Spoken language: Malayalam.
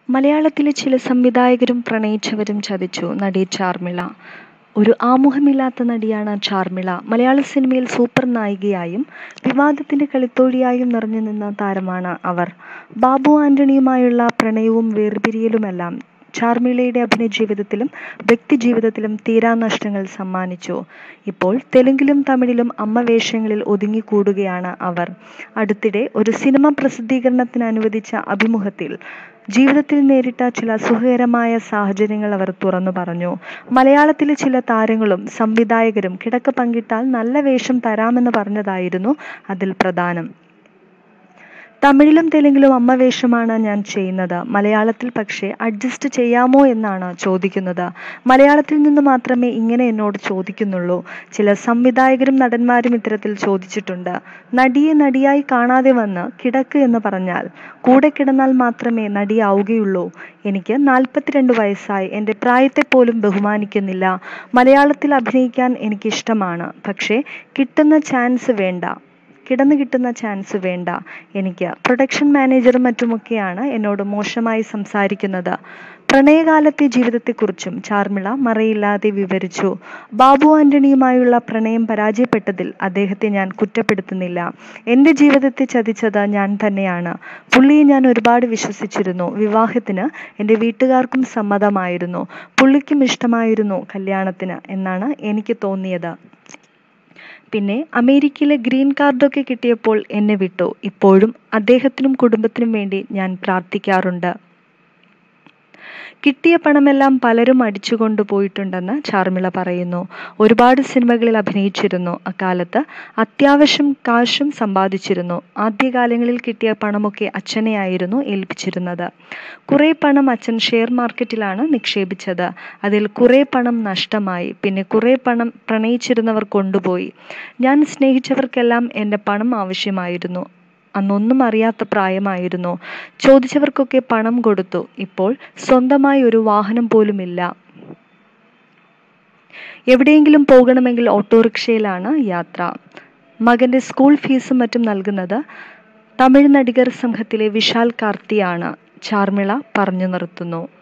മലയാളത്തിലെ ചില സംവിധായകരും പ്രണയിച്ചവരും ചതിച്ചു നടി ചാർമിള ഒരു ആമുഖമില്ലാത്ത നടിയാണ് ചാർമിള മലയാള സിനിമയിൽ സൂപ്പർ നായികയായും വിവാദത്തിന്റെ കളിത്തോഴിയായും നിറഞ്ഞു നിന്ന താരമാണ് അവർ ബാബു ആന്റണിയുമായുള്ള പ്രണയവും വേർപിരിയലുമെല്ലാം ചാർമിളയുടെ അഭിനയ ജീവിതത്തിലും വ്യക്തി ജീവിതത്തിലും തീരാനഷ്ടങ്ങൾ സമ്മാനിച്ചു ഇപ്പോൾ തെലുങ്കിലും തമിഴിലും അമ്മ വേഷങ്ങളിൽ ഒതുങ്ങിക്കൂടുകയാണ് അവർ അടുത്തിടെ ഒരു സിനിമ പ്രസിദ്ധീകരണത്തിന് അനുവദിച്ച അഭിമുഖത്തിൽ ജീവിതത്തിൽ നേരിട്ട ചില സുഖകരമായ സാഹചര്യങ്ങൾ അവർ തുറന്നു പറഞ്ഞു മലയാളത്തിലെ ചില താരങ്ങളും സംവിധായകരും കിടക്ക പങ്കിട്ടാൽ നല്ല വേഷം തരാമെന്ന് പറഞ്ഞതായിരുന്നു അതിൽ പ്രധാനം തമിഴിലും തെലുങ്കിലും അമ്മ വേഷമാണ് ഞാൻ ചെയ്യുന്നത് മലയാളത്തിൽ പക്ഷേ അഡ്ജസ്റ്റ് ചെയ്യാമോ എന്നാണ് ചോദിക്കുന്നത് മലയാളത്തിൽ നിന്ന് മാത്രമേ ഇങ്ങനെ എന്നോട് ചോദിക്കുന്നുള്ളൂ ചില സംവിധായകരും നടന്മാരും ഇത്തരത്തിൽ ചോദിച്ചിട്ടുണ്ട് നടിയെ നടിയായി കാണാതെ വന്ന് കിടക്ക് എന്ന് പറഞ്ഞാൽ കൂടെ കിടന്നാൽ മാത്രമേ നടിയാവുകയുള്ളൂ എനിക്ക് നാൽപ്പത്തിരണ്ട് വയസ്സായി എൻ്റെ പ്രായത്തെ പോലും ബഹുമാനിക്കുന്നില്ല മലയാളത്തിൽ അഭിനയിക്കാൻ എനിക്കിഷ്ടമാണ് പക്ഷേ കിട്ടുന്ന ചാൻസ് വേണ്ട കിടന്നു കിട്ടുന്ന ചാൻസ് വേണ്ട എനിക്ക് പ്രൊഡക്ഷൻ മാനേജറും മറ്റുമൊക്കെയാണ് എന്നോട് മോശമായി സംസാരിക്കുന്നത് പ്രണയകാലത്തെ ജീവിതത്തെക്കുറിച്ചും ചാർമിള മറയില്ലാതെ വിവരിച്ചു ബാബു ആന്റണിയുമായുള്ള പ്രണയം പരാജയപ്പെട്ടതിൽ അദ്ദേഹത്തെ ഞാൻ കുറ്റപ്പെടുത്തുന്നില്ല എൻ്റെ ജീവിതത്തെ ചതിച്ചത് ഞാൻ തന്നെയാണ് പുള്ളിയെ ഞാൻ ഒരുപാട് വിശ്വസിച്ചിരുന്നു വിവാഹത്തിന് എൻ്റെ വീട്ടുകാർക്കും സമ്മതമായിരുന്നു പുള്ളിക്കും ഇഷ്ടമായിരുന്നു കല്യാണത്തിന് എന്നാണ് എനിക്ക് തോന്നിയത് പിന്നെ അമേരിക്കയിലെ ഗ്രീൻ കാർഡൊക്കെ കിട്ടിയപ്പോൾ എന്നെ വിട്ടു ഇപ്പോഴും അദ്ദേഹത്തിനും കുടുംബത്തിനും വേണ്ടി ഞാൻ പ്രാർത്ഥിക്കാറുണ്ട് കിട്ടിയ പണമെല്ലാം പലരും അടിച്ചു കൊണ്ടുപോയിട്ടുണ്ടെന്ന് ചാർമിള പറയുന്നു ഒരുപാട് സിനിമകളിൽ അഭിനയിച്ചിരുന്നു അക്കാലത്ത് അത്യാവശ്യം കാശും സമ്പാദിച്ചിരുന്നു ആദ്യകാലങ്ങളിൽ കിട്ടിയ പണമൊക്കെ അച്ഛനെയായിരുന്നു ഏൽപ്പിച്ചിരുന്നത് കുറേ പണം അച്ഛൻ ഷെയർ മാർക്കറ്റിലാണ് നിക്ഷേപിച്ചത് അതിൽ കുറേ പണം നഷ്ടമായി പിന്നെ കുറേ പണം പ്രണയിച്ചിരുന്നവർ കൊണ്ടുപോയി ഞാൻ സ്നേഹിച്ചവർക്കെല്ലാം എൻ്റെ പണം ആവശ്യമായിരുന്നു അന്നൊന്നും അറിയാത്ത പ്രായമായിരുന്നു ചോദിച്ചവർക്കൊക്കെ പണം കൊടുത്തു ഇപ്പോൾ സ്വന്തമായി ഒരു വാഹനം പോലുമില്ല എവിടെയെങ്കിലും പോകണമെങ്കിൽ ഓട്ടോറിക്ഷയിലാണ് യാത്ര മകന്റെ സ്കൂൾ ഫീസും മറ്റും നൽകുന്നത് തമിഴ് നടികർ സംഘത്തിലെ വിശാൽ കാർത്തിയാണ് ചാർമിള പറഞ്ഞു നിർത്തുന്നു